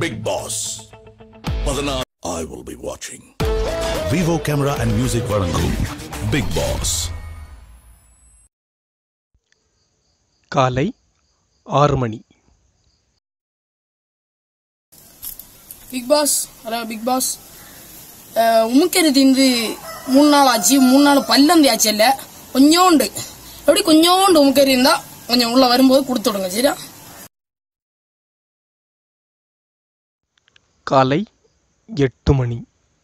Big Boss. பதினாறு I will be watching. Vivo camera and music வழங்கும் Bigg Boss காலை ஆறு மணி Bigg Boss hello Bigg Boss உமுக்கறி திந்து மூணு நாள் ஆச்சு மூணு நாள் பல்லந்தி ஆச்சு இல்ல கொஞ்சோண்டு எப்படி கொஞ்சோண்டு உமுக்கறி இருந்தா கொஞ்சம் உள்ள வரும்போது கொடுத்து விடுங்க சரியா காலை எட்டு மணி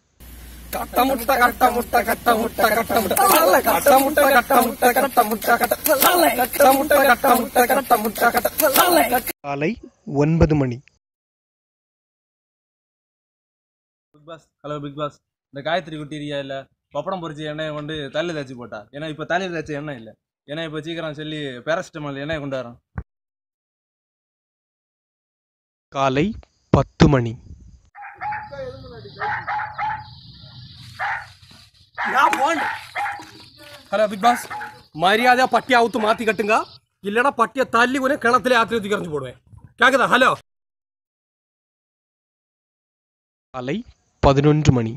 காலை ஒன்பது மணி Bigg Boss hello Bigg Boss இந்த காயத்ரி குட்டி இருக்கியா இல்ல பப்படம் பொரிச்ச எண்ணெயை கொண்டு தலையில் தேய்ச்சி போட்டா ஏன்னா இப்போ தலையில் தேய்ச்ச எண்ணெய் இல்லை ஏன்னா இப்போ சீக்கிரம் சொல்லி பேராசிட்டமால் எண்ணெயை கொண்டு வரோம் காலை பத்து மணி ഹലോ ബിഗ് ബാസ് മര്യാദ പട്ടി ഔത്ത് മാറ്റി കെട്ടുങ്ക ഇല്ലടാ പട്ടിയെ തല്ലി കൊനെ കിണത്തിലെ ആക്രമിച്ച് കറിഞ്ഞു പോടുവേ കേക്കതാ ഹലോ காலை பதினொன்று மணி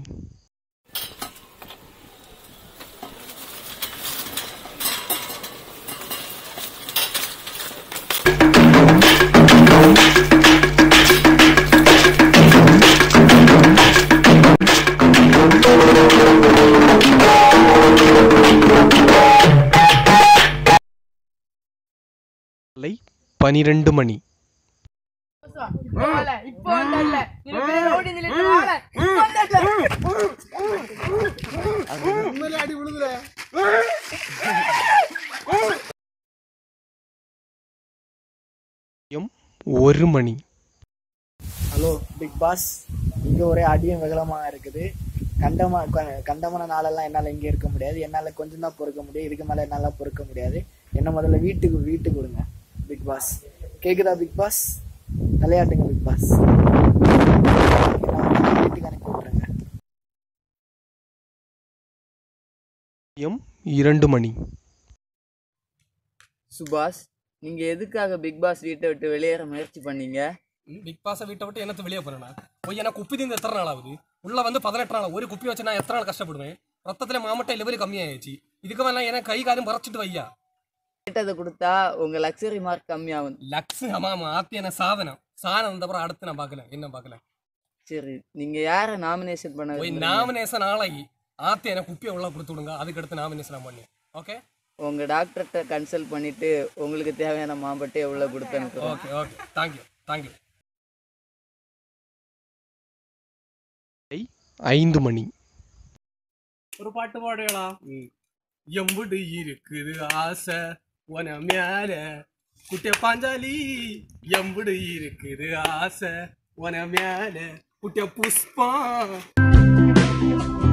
காலை பனிரெண்டு மணி மதியம் ஒரு மணி ஹலோ பிக் பாஸ் இங்கே ஒரே அடியும் வெகலமாக இருக்குது கண்டமா க- கண்டமான நாளெல்லாம் என்னால் இங்கே இருக்க முடியாது என்னால் கொஞ்சம் தான் பொறுக்க முடியும் இதுக்கு மேலே என்னால் பொறுக்க முடியாது என்ன முதல்ல வீட்டுக்கு வீட்டுக்கு விடுங்க பிக் பாஸ் கேக்குதா பிக் பாஸ் தலையாட்டுங்க பிக் பாஸ் வீட்டுக்கு அனுப்பி விட்ருங்க மதியம் இரண்டு மணி சுபாஷ் நீங்க எதுக்காக பிக் பாஸ் வீட்டை விட்டு வெளியேற முயற்சி பண்ணீங்க ബിഗ് ബാസ് വീട്ടെ വിട്ട് എന്നത്തെ വെളിയെ പോരണ പോയി എന്നെ കുപ്പി തിന്ന് എത്ര നാളാവുത് ഉള്ള വന്ന് പതിനെട്ട് നാളാ ഒരു കുപ്പി വെച്ച് ഞാൻ എത്ര നാൾ കഷ്ടപ്പെടുവേ ரத்தத்திலே மாமட்ட லெவல் கம்மியாயிடுச்சு இதுக்கு மேலே எனக்கு கை காலம் பறச்சிட்டு வையா கேட்டதை கொடுத்தா உங்க லக்ஸரி மார்க் கம்மியாகும் லக்ஸ் ஆமா ஆத்தி என்ன சாதனம் சாதனம் வந்தப்புறம் அடுத்து நான் பார்க்கல என்ன பார்க்கல சரி நீங்க யாரை நாமினேஷன் பண்ண போய் விரும்புறீங்க? நாமினேஷன் ஆளாகி ஆத்தி எனக்கு குப்பியை உள்ள கொடுத்து விடுங்க அதுக்கு அடுத்து நாமினேஷன் நான் பண்ணி ஓகே உங்க டாக்டர்கிட்ட கன்சல்ட் பண்ணிட்டு உங்களுக்கு தேவையான மாம்பட்டையை உள்ள கொடுத்து அனுப்புறோம் ஓகே ஓகே தேங்க்யூ தேங்க்யூ ஐந்து மணி ஒரு பாட்டு பாடுகளா எம்புடு இருக்குது ஆசை உன மேல குட்டிய பாஞ்சாலி எம்புடு இருக்குது ஆசை உன மேல குட்டிய புஷ்பம்